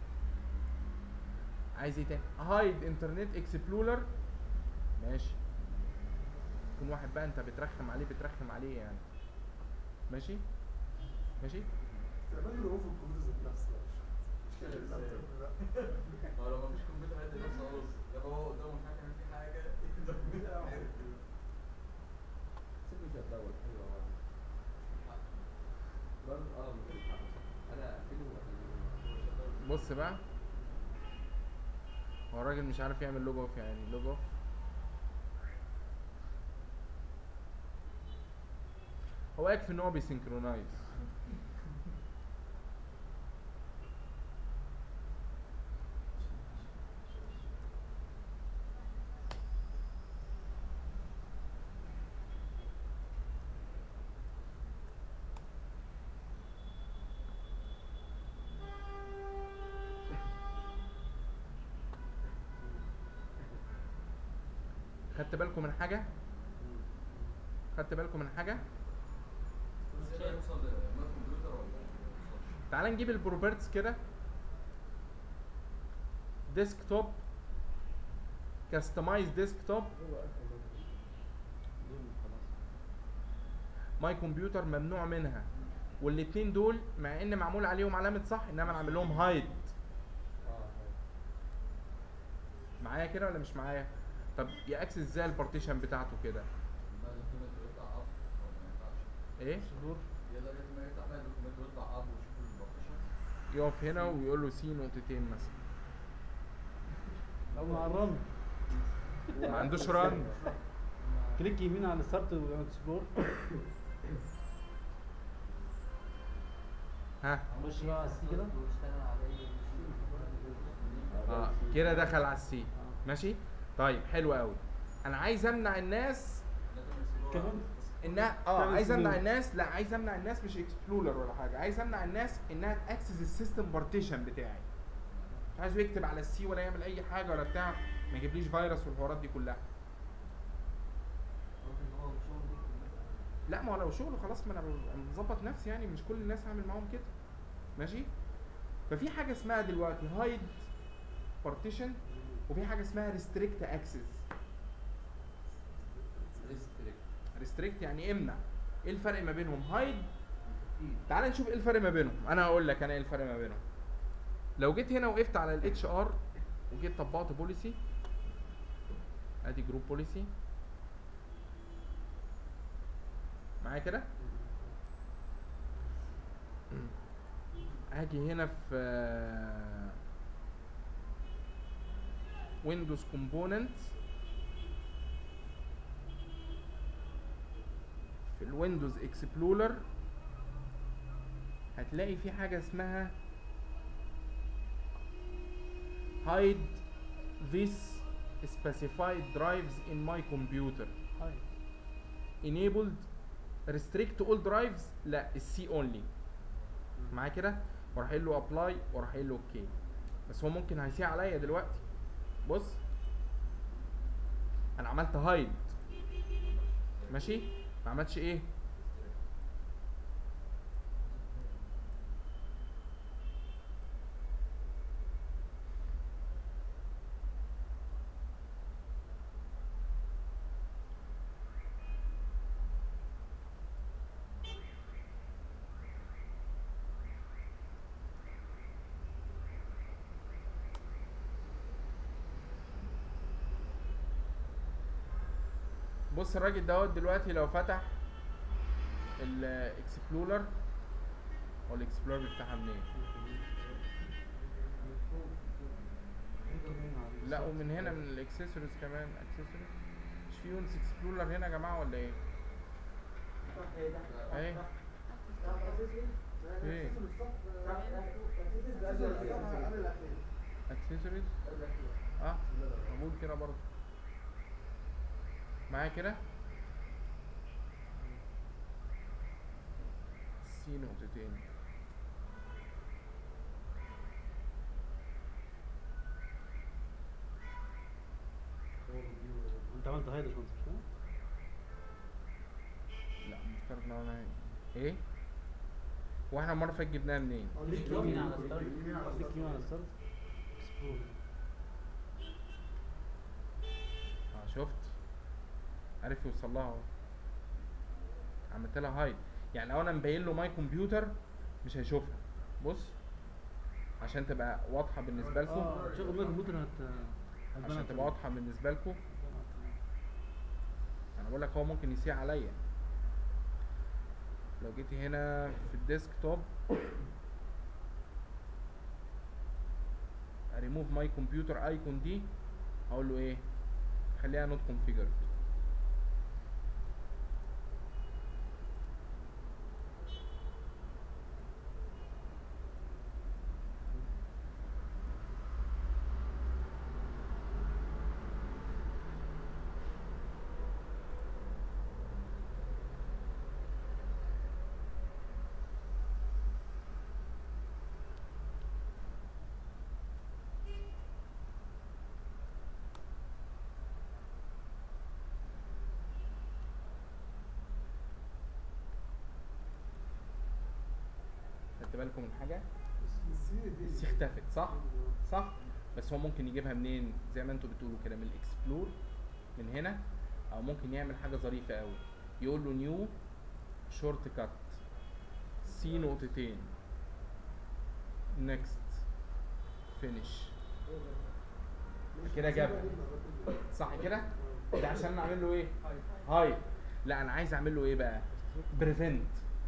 عايز ايه تاني هايد انترنت اكسبلورر ماشي يكون واحد بقى انت بترخم عليه بترخم عليه يعني ماشي ماشي تعمل له في الكمبيوتر ذات نفسه مش كده اللابتوب لا ما هو لو مفيش كمبيوتر هيدي نفسه خالص يبقى هو قدامه مش عارف يعمل فيه حاجة ده الكمبيوتر عارف سيبني الدول حلوه والله. برضه اه من الحق. انا اقفله واخليه بص بقى هو الراجل مش عارف يعمل لوج اوف يعني لوج اوف هو يكفي ان هو بيسنكرونايز خدت بالكم من حاجه خدت بالكم من حاجه بس ده يوصل لماك كمبيوتر ولا ما يوصلش؟ تعال نجيب البروبرتس كده ديسك توب كاستمايز ديسك توب ماي كمبيوتر ممنوع منها والاتنين دول مع ان معمول عليهم علامه صح انما نعمل لهم هايد معايا كده ولا مش معايا طب ياكسس ازاي البارتيشن بتاعته كده ما الدوكيمنت ويطلع اب ولا ما ينفعش؟ ايه يلا لازم يفتح بقى الدوكيمنت ويطلع اب ويشوف البارتيشن يقف هنا ويقول له سي نقطتين مثلا لو مع الرن ما عندوش رن كليك يمين على ستارت واكسبلور ها خش بقى على السي كده واشتغل عليه اه كده دخل على السي ماشي طيب حلو قوي انا عايز امنع الناس كمان انها اه تعمل عايز امنع explore. الناس لا عايز امنع الناس مش اكسبلورر ولا حاجه عايز امنع الناس انها تاكسس السيستم بارتيشن بتاعي مش عايزه يكتب على السي ولا يعمل اي حاجه ولا بتاع ما يجيبليش فيروس والحوارات دي كلها لا ما هو لو شغل خلاص ما انا ب- مظبط نفسي يعني مش كل الناس هعمل معاهم كده ماشي ففي حاجه اسمها دلوقتي هايد بارتيشن وفي حاجه اسمها ريستريكت اكسس ريستريكت يعني امنع ايه الفرق ما بينهم هايد تعال نشوف ايه الفرق ما بينهم انا هقول لك انا ايه الفرق ما بينهم لو جيت هنا وقفت على الاتش ار وجيت طبقت بوليسي ادي جروب بوليسي معايا كده هاجي هنا في ويندوز كومبوننتس في الويندوز اكسبلورر هتلاقي في حاجه اسمها hide this specified drives in my computer هاي enabled restrict all drives لا السي only معايا كده واروح قايل له ابلاي واروح قايل له اوكي بس هو ممكن هيسيء عليا دلوقتي بص انا عملت هايد ماشي ما عملتش ايه بص الراجل دوت دلوقتي لو فتح الاكسبلورر هو الاكسبلورر بيفتحها منين لا ومن هنا من الاكسسوارز كمان اكسسوارز مش في يونس اكسبلورر هنا يا جماعه ولا ايه اهي فين اكسسوارز اه موجود كده برضه معايا كده سي نقطتين انت عملت هاي ده شو مش كده؟ لا مفترض ان انا ايه واحنا المره اللي فاتت جبناها منين كليك يمين على ستارت كليك يمين على ستارت اكسبلور اه شفت عرف يوصل لها اهو عملت لها هايد يعني لو انا مبين له ماي كمبيوتر مش هيشوفها بص عشان تبقى واضحه بالنسبه لكم اه شغل ماي كمبيوتر هت هتبان عشان على تبقى واضحه بالنسبه لكم انا بقول لك هو ممكن يسيء عليا لو جيت هنا في الديسك توب ريموف ماي كمبيوتر ايكون دي هقول له ايه خليها نوت كونفيجرد خدت بالكم من حاجه السي دي السي اختفت صح صح بس هو ممكن يجيبها منين زي ما انتوا بتقولوا كده من الاكسبلور من هنا او ممكن يعمل حاجه ظريفه قوي يقول له نيو شورت كات سي نقطتين نيكست فينيش كده جابها صح كده ده عشان انا اعمل له ايه هاي لا انا عايز اعمل له ايه بقى بريفنت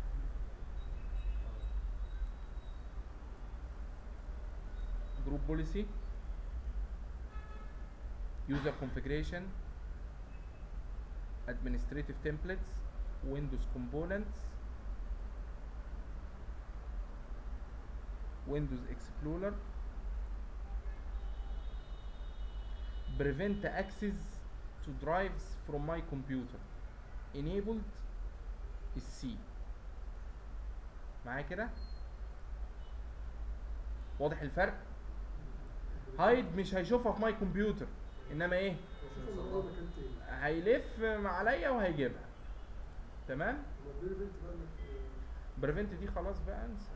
جروب بوليسي user configuration administrative templates windows components windows explorer prevent access to drives from my computer enabled is C معايا كده واضح الفرق هايد مش هيشوفها في ماي كمبيوتر انما ايه شوف الموضوع ده كان تاني هيلف عليا وهيجيبها تمام هو البيري بنت بقى انك بريفنت دي خلاص بقى انسى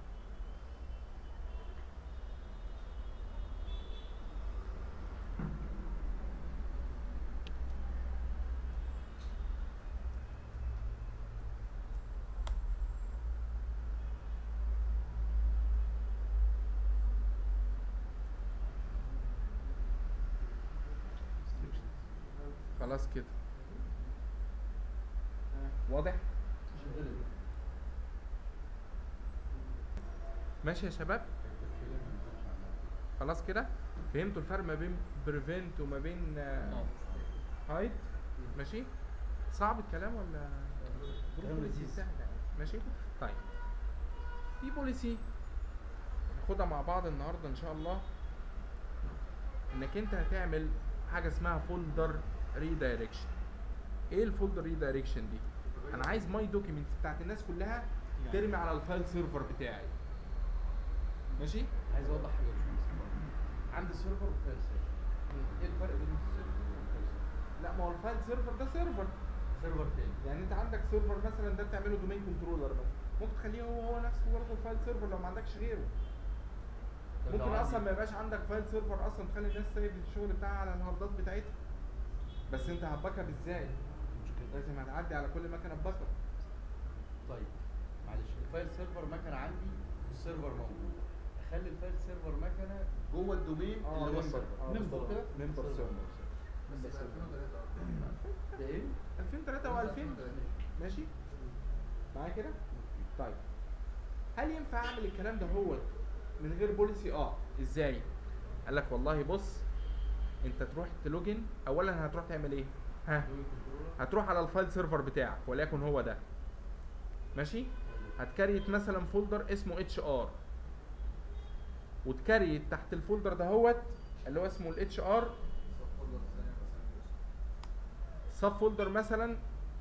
خلاص كده واضح ماشي يا شباب خلاص كده فهمتوا الفرق ما بين بريفنت وما بين هايد ماشي صعب الكلام ولا كلام لذيذ. سهل يعني. ماشي طيب في بوليسي ناخدها مع بعض النهارده ان شاء الله انك انت هتعمل حاجه اسمها فولدر ريدايركشن ايه الفولدر ريدايركشن دي انا عايز ماي دوكيمنتس بتاعت الناس كلها ترمي على الفايل سيرفر بتاعي ماشي عايز اوضح حاجه يا باشمهندس عندي سيرفر وفايل سيرفر ايه الفرق بين السيرفر والفايل سيرفر؟ لا ما هو الفايل سيرفر ده سيرفر سيرفر تاني يعني انت عندك سيرفر مثلا ده بتعمله دومين كنترولر مثلا ممكن تخليه هو هو نفسه برضه الفايل سيرفر لو ما عندكش غيره طب لو ممكن اصلا عندي- ما يبقاش عندك فايل سيرفر اصلا تخلي الناس سايب الشغل بتاعها على الهاردات بتاعتها بس انت هتباك اب ازاي لازم هتعدي على كل مكنه باك اب طيب معلش الفايل سيرفر مكنه عندي والسيرفر موجود اخلي الفايل سيرفر مكنه جوه الدومين اه اللي هو نمبر السيرفر اه بالظبط كده نمبر سيرفر. سيرفر بس في 2003 ده ايه؟ 2003 و2000 ماشي معايا كده طيب هل ينفع اعمل الكلام ده هو من غير بوليسي اه ازاي قال لك والله بص انت تروح تلوجن اولا هتروح تعمل ايه ها هتروح على الفايل سيرفر بتاعك وليكن هو ده ماشي هتكريت مثلا فولدر اسمه اتش ار وتكريت تحت الفولدر دهوت اللي هو اسمه الاتش ار سب فولدر مثلا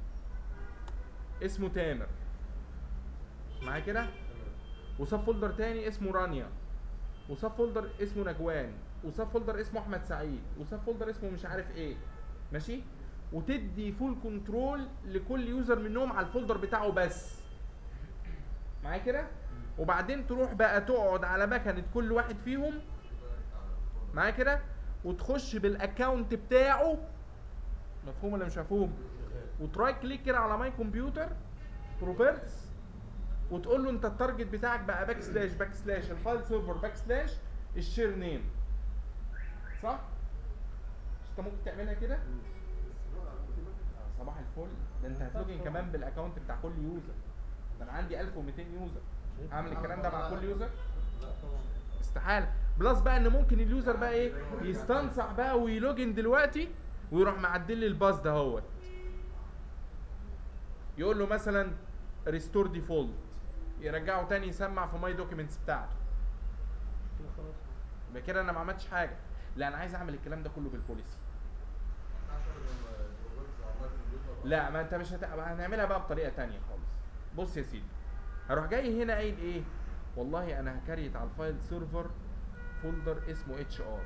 اسمه تامر معايا كده وسب فولدر تاني اسمه رانيا وسب فولدر اسمه نجوان وسب فولدر اسمه احمد سعيد وسب فولدر اسمه مش عارف ايه ماشي وتدي فول كنترول لكل يوزر منهم على الفولدر بتاعه بس معايا كده وبعدين تروح بقى تقعد على مكنه كل واحد فيهم معايا كده وتخش بالاكونت بتاعه مفهوم ولا مش مفهوم وتراي كليك كده على ماي كمبيوتر بروبرتس وتقول له انت التارجت بتاعك بقى باك سلاش باك سلاش الفايل سيرفر باك سلاش الشير نيم صح؟ مش انت ممكن تعملها كده؟ صباح الفل ده انت هتلوجن كمان بالاكونت بتاع كل يوزر ده انا عندي 1200 يوزر اعمل الكلام ده مع كل يوزر استحاله بلس بقى ان ممكن اليوزر بقى ايه يستنصح بقى ويلوجن دلوقتي ويروح معدل لي الباص ده هوت يقول له مثلا ريستور ديفولت يرجعه تاني يسمع في ماي دوكيومنتس بتاعته كده خلاص يبقى كده انا ما عملتش حاجه لا انا عايز اعمل الكلام ده كله بالبوليسي لا ما انت مش هت... هنعملها بقى بطريقه تانية خالص بص يا سيدي هروح جاي هنا قايل ايه والله انا هكريت على الفايل سيرفر فولدر اسمه اتش ار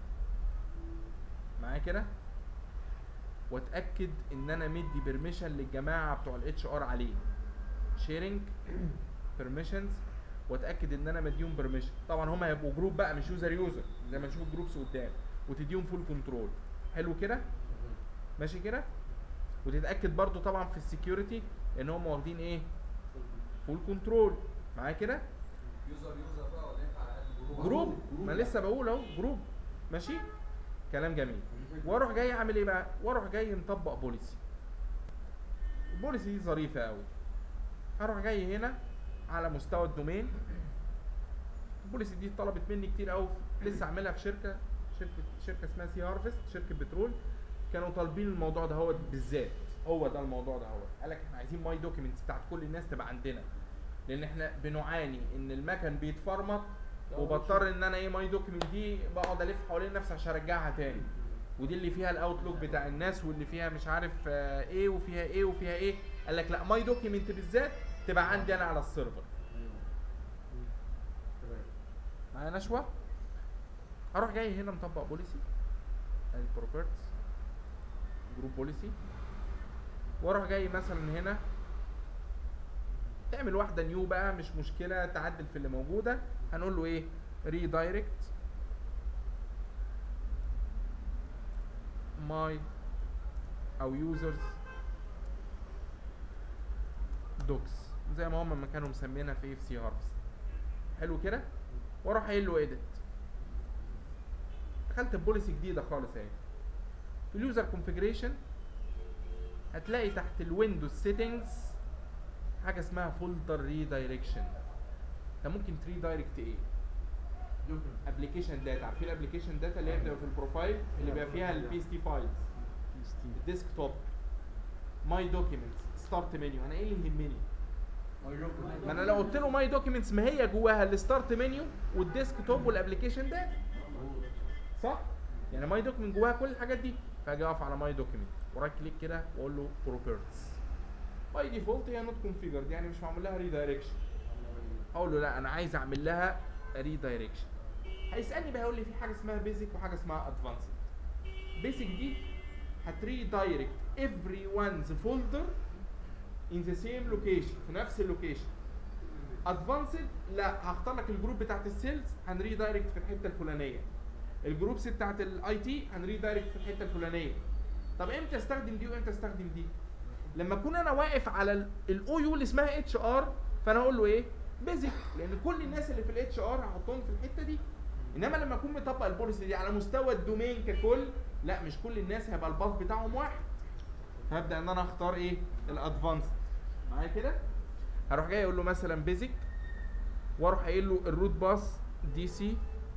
معايا كده واتاكد ان انا مدي بيرميشن للجماعه بتوع الاتش ار عليه شيرنج بيرميشنز واتاكد ان انا مديهم بيرميشن طبعا هم هيبقوا جروب بقى مش يوزر يوزر زي ما نشوف الجروبس قدام وتديهم فول كنترول حلو كده ماشي كده وتتاكد برضو طبعا في السكيورتي ان هم واخدين ايه فول كنترول معايا كده يوزر يوزر بقى ولا ينفع اقل جروب ما لسه بقول اهو جروب ماشي كلام جميل واروح جاي اعمل ايه بقى واروح جاي مطبق بوليسي البوليسي دي ظريفه قوي هروح جاي هنا على مستوى الدومين البوليسي دي طلبت مني كتير قوي لسه عاملها في شركه شركه شركه اسمها سي هارفست شركه بترول كانوا طالبين الموضوع ده هو بالذات هو ده الموضوع ده هو قال لك احنا عايزين ماي دوكيومنتس بتاعت كل الناس تبقى عندنا لان احنا بنعاني ان المكن بيتفرمط وبضطر ان انا ايه ماي دوكيمنت دي بقعد الف حوالين نفسي عشان ارجعها تاني ودي اللي فيها الاوتلوك بتاع الناس واللي فيها مش عارف آه، ايه وفيها ايه وفيها ايه قال لك لا ماي دوكيمنت بالذات تبقى عندي انا على السيرفر معايا نشوه هروح جاي هنا مطبق بوليسي البروبرتس جروب بوليسي واروح جاي مثلا هنا تعمل واحده نيو بقى مش مشكله تعدل في اللي موجوده هنقول له ايه ريدايركت ماي او يوزرز دوكس زي ما هم ما كانوا مسمينها في اف سي هارفست حلو كده واروح قايل له ايديت دخلت بوليسي جديده خالص اهي في اليوزر كونفيجريشن هتلاقي تحت الويندوز سيتنجز حاجه اسمها فولدر ريدايركشن انت ممكن تري دايركت ايه ابلكيشن داتا عارفين الابلكيشن داتا اللي هي بتبقى في البروفايل اللي بيبقى فيها البي اس تي فايلز الديسك توب ماي دوكيومنتس ستارت منيو انا ايه اللي يهمني ما انا لو قلت له ماي دوكيومنتس ما هي جواها الستارت منيو والديسك توب والابلكيشن داتا صح يعني ماي دوكيومنت جواها كل الحاجات دي فاجي اقف على ماي دوكيومنت ورايت كليك كده واقول له بروبرتس باي ديفولت هي نوت كونفيجرد يعني مش معمول لها ريدايركشن اقول له لا انا عايز اعمل لها ريدايركشن هيسالني بقى يقول لي في حاجه اسمها بيزك وحاجه اسمها ادفانسد بيزك دي هتري دايركت every one's folder in the same location في نفس اللوكيشن ادفانسد لا هختار لك الجروب بتاعت السيلز هنري دايركت في الحته الفلانيه الجروبس بتاعت الاي تي هنري دايركت في الحته الفلانيه طب امتى استخدم دي وامتى استخدم دي لما اكون انا واقف على الاو يو اللي اسمها اتش ار فانا اقول له ايه بيزك لان كل الناس اللي في الاتش ار هحطهم في الحته دي انما لما اكون مطبق البوليسي دي على مستوى الدومين ككل لا مش كل الناس هيبقى الباص بتاعهم واحد فهبدا ان انا اختار ايه الادفانس معايا كده هروح جاي اقول له مثلا بيزك واروح قايل له الروت باص دي سي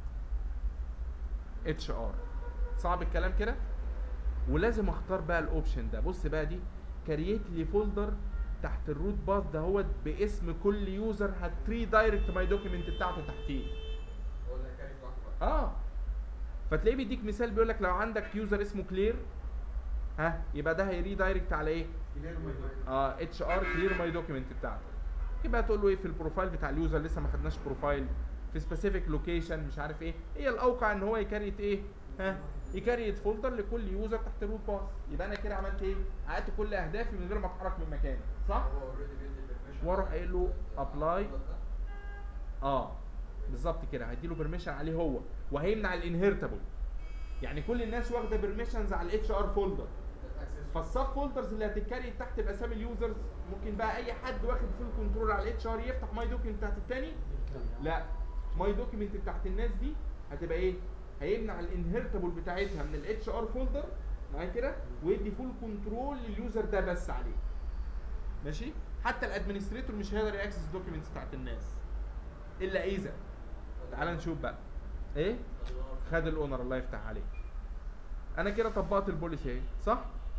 اتش ار صعب الكلام كده ولازم اختار بقى الاوبشن ده بص بقى دي كرييت لي فولدر تحت الروت باث دهوت باسم كل يوزر هتري دايركت ماي دوكيمنت بتاعته تحتيه هو اللي هيكريت لوحده بقى اه فتلاقيه بيديك مثال بيقول لك لو عندك يوزر اسمه كلير ها يبقى ده هيري دايركت على ايه اه اتش ار كلير ماي دوكيمنت بتاعته يبقى تقول له ايه في البروفايل بتاع اليوزر لسه ما خدناش بروفايل في سبيسيفيك لوكيشن مش عارف ايه هي الاوقع ان هو يكريت ايه ها يكريت فولدر لكل يوزر تحت الروت باث يبقى انا كده عملت ايه حققت كل اهدافي من غير ما اتحرك من مكاني صح هو اوريدي بيدي permission واروح قايل له ابلاي الفولدر ده. اه بالظبط كده هيديله بيرميشن عليه هو وهيمنع الانهيرتابل يعني كل الناس واخده بيرميشنز على الاتش ار فولدر Access. فالسب فولدرز اللي هتتكري تحت باسامي اليوزرز ممكن بقى اي حد واخد فول كنترول على الاتش ار يفتح ماي دوكيمنت بتاعت التاني لا ماي دوكيمنت بتاعت الناس دي هتبقى ايه هيمنع الانهيرتابل بتاعتها من الاتش ار فولدر معايا كده ويدي فول كنترول لليوزر ده بس عليه ماشي حتى الادمنستريتور مش هيقدر ياكسس الدوكيومنتس بتاعت الناس الا اذا تعال نشوف بقى ايه خد الاونر الله يفتح عليك انا كده طبقت البوليسي اهي صح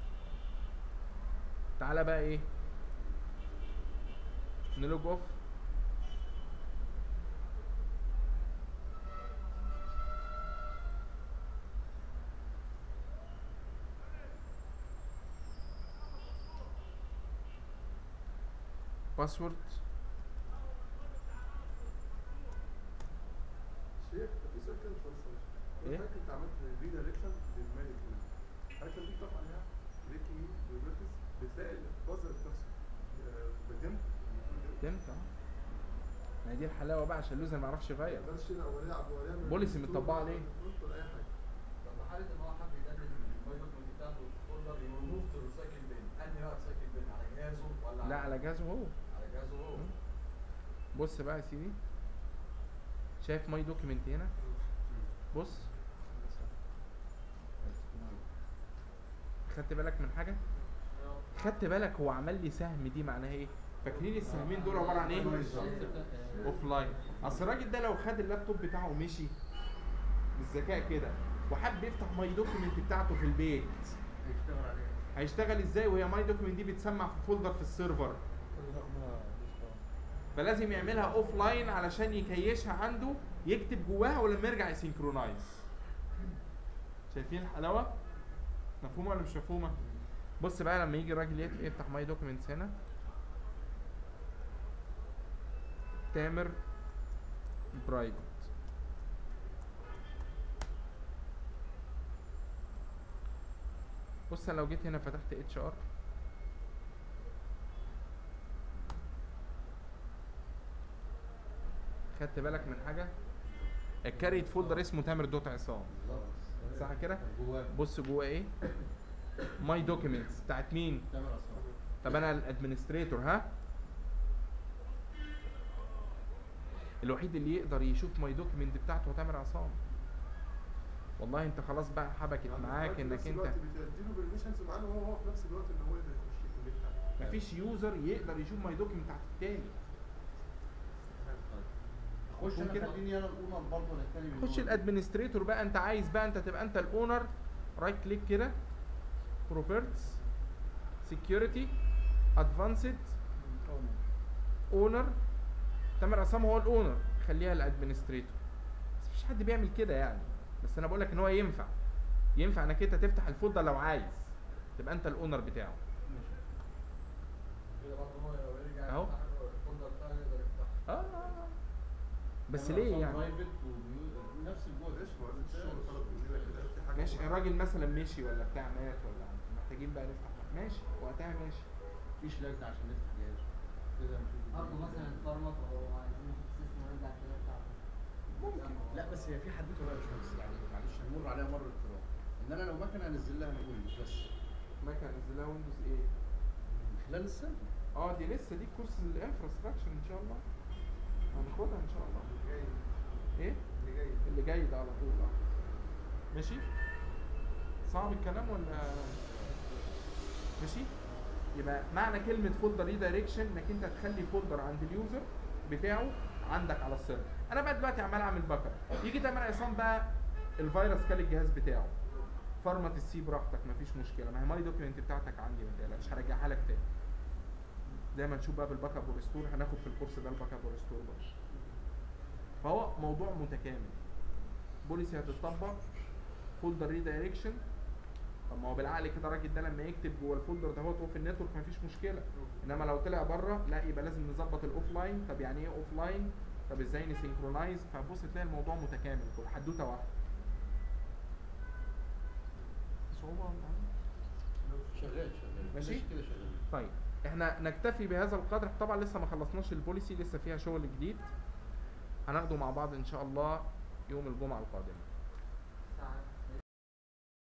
تعالى بقى ايه نلوج اوف باسورد شيخ في سؤال كده مش واضح إيه؟ حضرتك انت عملت ريدايركشن للمالك حضرتك لما تيجي تقف عليها كليك يمين بروبرتيز بتلاقي البازر نفسه آه، بالجنب فهمت اه ما هي دي الحلاوه بقى عشان اللوزر ما يعرفش يغير ما يقدرش يلعب ولا يلعب ولا يعمل بوليسي ريستور متطبقة ولا عليه. ريستور ولا اي حاجه طب في حاله ان هو حب يدلل الماي دوكمنت بتاعته فولدر يموف تو ريسايكل بين انهي بقى ريسايكل بين على جهازه ولا لا على جهازه هو على جهازه هو مم. بص بقى يا سيدي شايف ماي دوكيمنت هنا بص خدت بالك من حاجه خدت بالك هو عمل لي سهم دي معناها ايه فاكرين السهمين دول عباره عن ايه اوف لاين اصل الراجل ده لو خد اللابتوب بتاعه ومشي بالذكاء كده وحب يفتح ماي دوكيمنت بتاعته في البيت يشتغل عليها هيشتغل ازاي وهي ماي دوكيمنت دي بتسمع في فولدر في السيرفر فلازم يعملها اوف لاين علشان يكيشها عنده يكتب جواها ولما يرجع يسينكرونايز شايفين الحلاوه مفهومه ولا مش مفهومه بص بقى لما يجي الراجل يت- يفتح ماي دوكيومنتس هنا تامر برايفت بص أنا لو جيت هنا فتحت اتش ار خدت بالك من حاجه الكاريت فولدر اسمه تامر دوت عصام صح كده جواه بص جوه ايه ماي دوكيومنتس بتاعت مين تامر عصام طب انا الادمنستريتور ها الوحيد اللي يقدر يشوف ماي دوكيمنت بتاعته هو تامر عصام والله انت خلاص بقى حبكت يعني معاك في انك نفس انت الوقت بتديله برميشنز معاه إن هو هو في نفس الوقت ان هو يقدر يخش يكونكت عليه مفيش يوزر يقدر يشوف ماي دوكيمنت بتاعت التاني خش ممكن- انا خليني انا الاونر برضه ولا التاني خش بالأونر؟ الادمنستريتور بقى انت عايز بقى انت تبقى انت الاونر رايت كليك كده بروبرتس سكيورتي ادفانسد اونر تامر عصام هو الاونر خليها الادمنستريتور بس مفيش حد بيعمل كده يعني بس انا بقول لك ان هو ينفع ينفع انك انت تفتح الفولدر لو عايز تبقى انت الاونر بتاعه كده برضه هو لو يرجع أهو. يفتح الفولدر بتاعه يقدر يفتحه اه آه، آه. بس تامر ليه عصام يعني برايفت وميو- نفس الجهد معلش ما هو الشغل طلب مننا كده في حاجه ماشي الراجل مثلا مشي ولا بتاع مات ولا محتاجين بقى نفتح ماشي وقتها ماشي مفيش لجنه عشان نفتح جهاز كده نشوف برضه مثلا اتفرمط او عايزين نشوف السيستم ونرجع كده بتاعته لا بس هي في حدوته بقى مش بس يعني معلش هنمر عليها مره اضطراب ان انا لو مكنه انزل لها ويندوز بس مكنه نزلها ويندوز ايه من خلال السيرفر اه دي لسه دي كورس الانفراستراكشر ان شاء الله هناخدها ان شاء الله جاي ايه اللي جاي اللي جاي ده على طول اه ماشي صعب الكلام ولا ماشي يبقى معنى كلمة فولدر ريدايركشن انك انت تخلي فولدر عند اليوزر بتاعه عندك على السيرفر انا بقى دلوقتي عمال اعمل باك اب يجي تامر عصام بقى الفيروس كل الجهاز بتاعه فرمت السي براحتك مفيش مشكله ما هي ماي دوكيمنت بتاعتك عندي ما تقلقش هرجعها لك تاني زي ما نشوف بقى بالباك اب وريستور هناخد في الكورس ده الباك اب وريستور بقى فهو موضوع متكامل بوليسي هتطبق فولدر ريدايركشن طب ما هو بالعقل كده الراجل ده لما يكتب جوه الفولدر ده هو في النتورك مفيش مشكله انما لو طلع بره لا يبقى لازم نظبط الاوف لاين طب يعني ايه اوف لاين طب ازاي نسينكرونايز فبص تلاقي الموضوع متكامل كله حدوته واحده صعوبه ولا حاجة؟ شغال شغال ماشي؟ كده شغال طيب احنا نكتفي بهذا القدر طبعا لسه ما خلصناش البوليسي لسه فيها شغل جديد هناخده مع بعض ان شاء الله يوم الجمعه القادمه